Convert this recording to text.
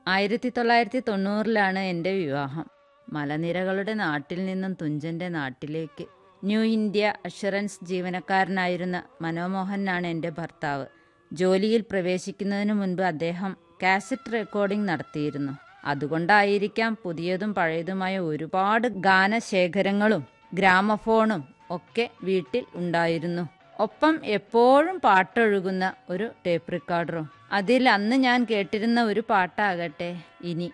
ആയിരത്തി തൊള്ളായിരത്തി തൊണ്ണൂറിലാണ് എൻ്റെ വിവാഹം മലനിരകളുടെ നാട്ടിൽ നിന്നും തുഞ്ചൻ്റെ നാട്ടിലേക്ക് ന്യൂ ഇന്ത്യ അഷുറൻസ് ജീവനക്കാരനായിരുന്ന മനോമോഹനാണ് എൻ്റെ ഭർത്താവ് ജോലിയിൽ പ്രവേശിക്കുന്നതിന് മുൻപ് അദ്ദേഹം കാസറ്റ് റെക്കോർഡിംഗ് നടത്തിയിരുന്നു അതുകൊണ്ടായിരിക്കാം പുതിയതും പഴയതുമായ ഒരുപാട് ഗാനശേഖരങ്ങളും ഗ്രാമഫോണും ഒക്കെ വീട്ടിൽ ഉണ്ടായിരുന്നു ഒപ്പം എപ്പോഴും പാട്ടൊഴുകുന്ന ഒരു ടേപ്പ് റെക്കോർഡറും അതിൽ അന്ന് ഞാൻ കേട്ടിരുന്ന ഒരു പാട്ടാകട്ടെ ഇനി